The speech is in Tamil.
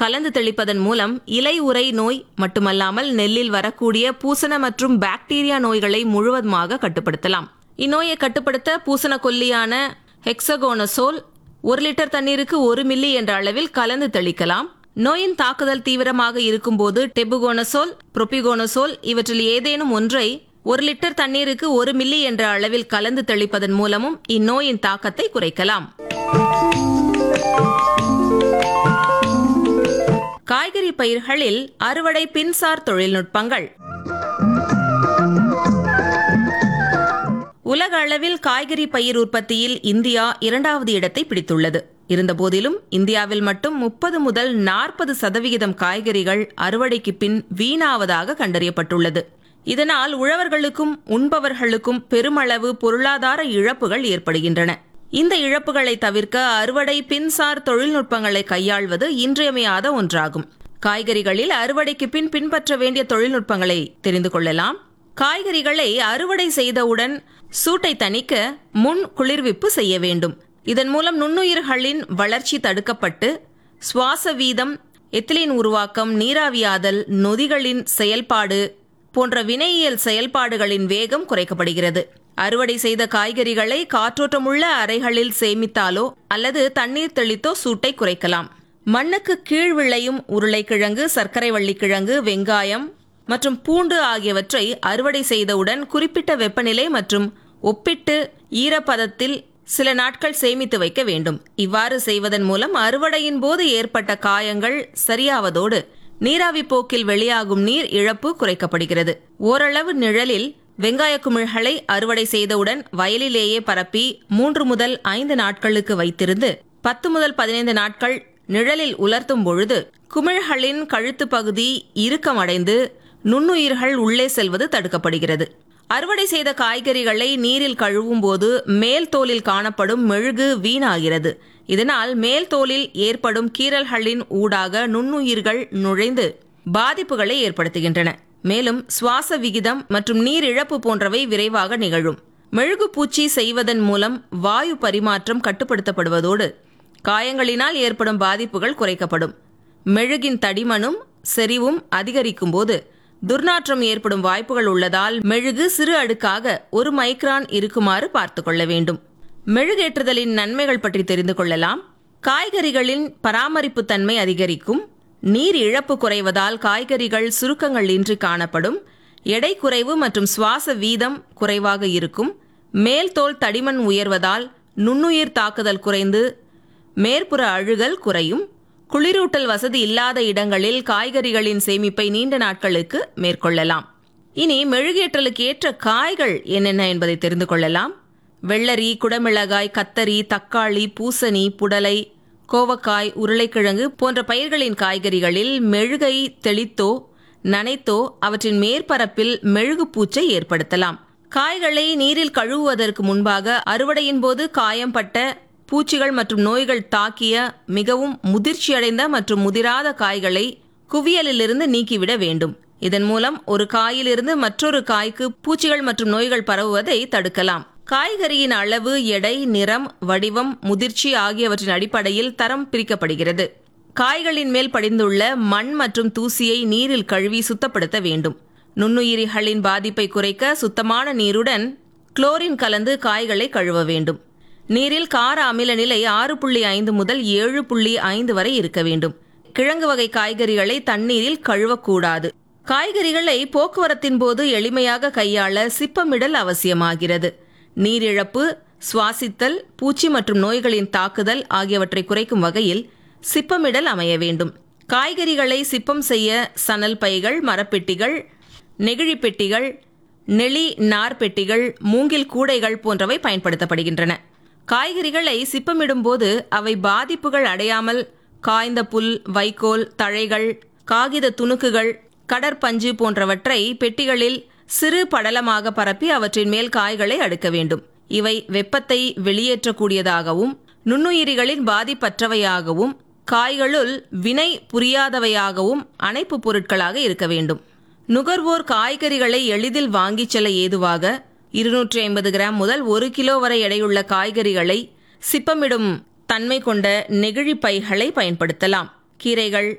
கலந்து தெளிப்பதன் மூலம் இலை உறை நோய் மட்டுமல்லாமல் நெல்லில் வரக்கூடிய பூசண மற்றும் பாக்டீரியா நோய்களை முழுவதுமாக கட்டுப்படுத்தலாம் இந்நோயை கட்டுப்படுத்த பூசண கொல்லியான ஹெக்ஸகோனசோல் ஒரு லிட்டர் தண்ணீருக்கு ஒரு மில்லி என்ற அளவில் கலந்து தெளிக்கலாம் நோயின் தாக்குதல் தீவிரமாக இருக்கும்போது டெபுகோனசோல் புரோபிகோனசோல் இவற்றில் ஏதேனும் ஒன்றை ஒரு லிட்டர் தண்ணீருக்கு ஒரு மில்லி என்ற அளவில் கலந்து தெளிப்பதன் மூலமும் இந்நோயின் தாக்கத்தை குறைக்கலாம் காய்கறி பயிர்களில் அறுவடை பின்சார் தொழில்நுட்பங்கள் உலக அளவில் காய்கறி பயிர் உற்பத்தியில் இந்தியா இரண்டாவது இடத்தை பிடித்துள்ளது இருந்தபோதிலும் இந்தியாவில் மட்டும் முப்பது முதல் நாற்பது சதவிகிதம் காய்கறிகள் அறுவடைக்கு பின் வீணாவதாக கண்டறியப்பட்டுள்ளது இதனால் உழவர்களுக்கும் உண்பவர்களுக்கும் பெருமளவு பொருளாதார இழப்புகள் ஏற்படுகின்றன இந்த இழப்புகளை தவிர்க்க அறுவடை பின்சார் தொழில்நுட்பங்களை கையாள்வது இன்றியமையாத ஒன்றாகும் காய்கறிகளில் அறுவடைக்கு பின் பின்பற்ற வேண்டிய தொழில்நுட்பங்களை தெரிந்து கொள்ளலாம் காய்கறிகளை அறுவடை செய்தவுடன் சூட்டை தணிக்க முன் குளிர்விப்பு செய்ய வேண்டும் இதன் மூலம் நுண்ணுயிர்களின் வளர்ச்சி தடுக்கப்பட்டு சுவாச வீதம் எத்திலின் உருவாக்கம் நீராவியாதல் நொதிகளின் செயல்பாடு போன்ற வினையியல் செயல்பாடுகளின் வேகம் குறைக்கப்படுகிறது அறுவடை செய்த காய்கறிகளை காற்றோட்டமுள்ள அறைகளில் சேமித்தாலோ அல்லது தண்ணீர் தெளித்தோ சூட்டை குறைக்கலாம் மண்ணுக்கு கீழ் விளையும் உருளைக்கிழங்கு சர்க்கரை வள்ளிக்கிழங்கு வெங்காயம் மற்றும் பூண்டு ஆகியவற்றை அறுவடை செய்தவுடன் குறிப்பிட்ட வெப்பநிலை மற்றும் ஒப்பிட்டு ஈரப்பதத்தில் சில நாட்கள் சேமித்து வைக்க வேண்டும் இவ்வாறு செய்வதன் மூலம் அறுவடையின் போது ஏற்பட்ட காயங்கள் சரியாவதோடு நீராவி போக்கில் வெளியாகும் நீர் இழப்பு குறைக்கப்படுகிறது ஓரளவு நிழலில் வெங்காய குமிழ்களை அறுவடை செய்தவுடன் வயலிலேயே பரப்பி மூன்று முதல் ஐந்து நாட்களுக்கு வைத்திருந்து பத்து முதல் பதினைந்து நாட்கள் நிழலில் உலர்த்தும் பொழுது குமிழ்களின் கழுத்து பகுதி இறுக்கமடைந்து நுண்ணுயிர்கள் உள்ளே செல்வது தடுக்கப்படுகிறது அறுவடை செய்த காய்கறிகளை நீரில் கழுவும் போது மேல் தோலில் காணப்படும் மெழுகு வீணாகிறது இதனால் மேல் தோலில் ஏற்படும் கீறல்களின் ஊடாக நுண்ணுயிர்கள் நுழைந்து பாதிப்புகளை ஏற்படுத்துகின்றன மேலும் சுவாச விகிதம் மற்றும் நீர் இழப்பு போன்றவை விரைவாக நிகழும் மெழுகு பூச்சி செய்வதன் மூலம் வாயு பரிமாற்றம் கட்டுப்படுத்தப்படுவதோடு காயங்களினால் ஏற்படும் பாதிப்புகள் குறைக்கப்படும் மெழுகின் தடிமனும் செறிவும் அதிகரிக்கும் போது துர்நாற்றம் ஏற்படும் வாய்ப்புகள் உள்ளதால் மெழுகு சிறு அடுக்காக ஒரு மைக்ரான் இருக்குமாறு பார்த்து கொள்ள வேண்டும் மெழுகேற்றுதலின் நன்மைகள் பற்றி தெரிந்து கொள்ளலாம் காய்கறிகளின் பராமரிப்பு தன்மை அதிகரிக்கும் நீர் இழப்பு குறைவதால் காய்கறிகள் சுருக்கங்கள் இன்றி காணப்படும் எடை குறைவு மற்றும் சுவாச வீதம் குறைவாக இருக்கும் மேல் தோல் தடிமன் உயர்வதால் நுண்ணுயிர் தாக்குதல் குறைந்து மேற்புற அழுகல் குறையும் குளிரூட்டல் வசதி இல்லாத இடங்களில் காய்கறிகளின் சேமிப்பை நீண்ட நாட்களுக்கு மேற்கொள்ளலாம் இனி மெழுகேற்றலுக்கு ஏற்ற காய்கள் என்னென்ன என்பதை தெரிந்து கொள்ளலாம் வெள்ளரி குடமிளகாய் கத்தரி தக்காளி பூசணி புடலை கோவக்காய் உருளைக்கிழங்கு போன்ற பயிர்களின் காய்கறிகளில் மெழுகை தெளித்தோ நனைத்தோ அவற்றின் மேற்பரப்பில் மெழுகு பூச்சை ஏற்படுத்தலாம் காய்களை நீரில் கழுவுவதற்கு முன்பாக அறுவடையின் போது காயம்பட்ட பூச்சிகள் மற்றும் நோய்கள் தாக்கிய மிகவும் முதிர்ச்சியடைந்த மற்றும் முதிராத காய்களை குவியலிலிருந்து நீக்கிவிட வேண்டும் இதன் மூலம் ஒரு காயிலிருந்து மற்றொரு காய்க்கு பூச்சிகள் மற்றும் நோய்கள் பரவுவதை தடுக்கலாம் காய்கறியின் அளவு எடை நிறம் வடிவம் முதிர்ச்சி ஆகியவற்றின் அடிப்படையில் தரம் பிரிக்கப்படுகிறது காய்களின் மேல் படிந்துள்ள மண் மற்றும் தூசியை நீரில் கழுவி சுத்தப்படுத்த வேண்டும் நுண்ணுயிரிகளின் பாதிப்பை குறைக்க சுத்தமான நீருடன் குளோரின் கலந்து காய்களை கழுவ வேண்டும் நீரில் கார அமில நிலை ஆறு புள்ளி ஐந்து முதல் ஏழு புள்ளி ஐந்து வரை இருக்க வேண்டும் கிழங்கு வகை காய்கறிகளை தண்ணீரில் கழுவக்கூடாது காய்கறிகளை போக்குவரத்தின் போது எளிமையாக கையாள சிப்பமிடல் அவசியமாகிறது நீரிழப்பு சுவாசித்தல் பூச்சி மற்றும் நோய்களின் தாக்குதல் ஆகியவற்றை குறைக்கும் வகையில் சிப்பமிடல் அமைய வேண்டும் காய்கறிகளை சிப்பம் செய்ய சணல் பைகள் மரப்பெட்டிகள் நெகிழி பெட்டிகள் நெளி நார் பெட்டிகள் மூங்கில் கூடைகள் போன்றவை பயன்படுத்தப்படுகின்றன காய்கறிகளை சிப்பமிடும்போது அவை பாதிப்புகள் அடையாமல் காய்ந்த புல் வைக்கோல் தழைகள் காகித துணுக்குகள் கடற்பஞ்சு போன்றவற்றை பெட்டிகளில் சிறு படலமாக பரப்பி அவற்றின் மேல் காய்களை அடுக்க வேண்டும் இவை வெப்பத்தை வெளியேற்றக்கூடியதாகவும் நுண்ணுயிரிகளின் பாதிப்பற்றவையாகவும் காய்களுள் வினை புரியாதவையாகவும் அணைப்பு பொருட்களாக இருக்க வேண்டும் நுகர்வோர் காய்கறிகளை எளிதில் வாங்கிச் செல்ல ஏதுவாக இருநூற்றி ஐம்பது கிராம் முதல் ஒரு கிலோ வரை எடையுள்ள காய்கறிகளை சிப்பமிடும் தன்மை கொண்ட நெகிழி பைகளை பயன்படுத்தலாம் கீரைகள்